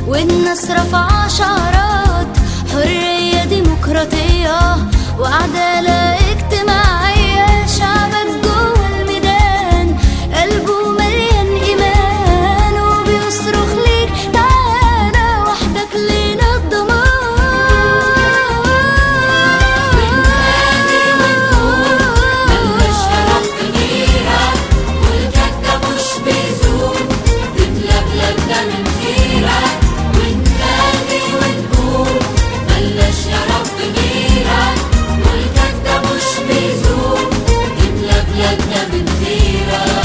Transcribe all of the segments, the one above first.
والناس رفع شعارات حرية ديمقراطية وعدالة اجتماعية شعبك جوه الميدان قلبه مليان إيمان وبيصرخ ليك تعالى وحدك لينا وننادي ونقول ملناش يا رب غيرك والجد مش بيزول تملى بلادنا من خيرك وننادي ونقول ملناش يا رب غيرك والجد مش بيزول تملى بلادنا من خيرك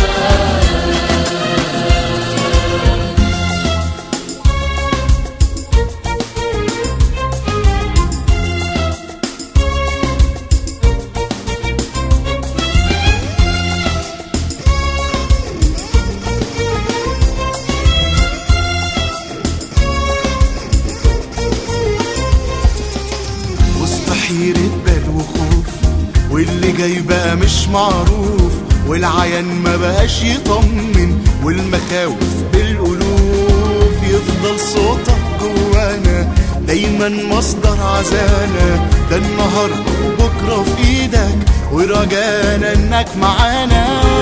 وسط حيرة بال وخوف واللي جاي بقى مش معروف والعيان ما بقاش يطمن والمخاوف بالألوف يفضل صوتك جوانا دايما مصدر عزانا ده النهارده وبكره في ايدك ورجانا انك معانا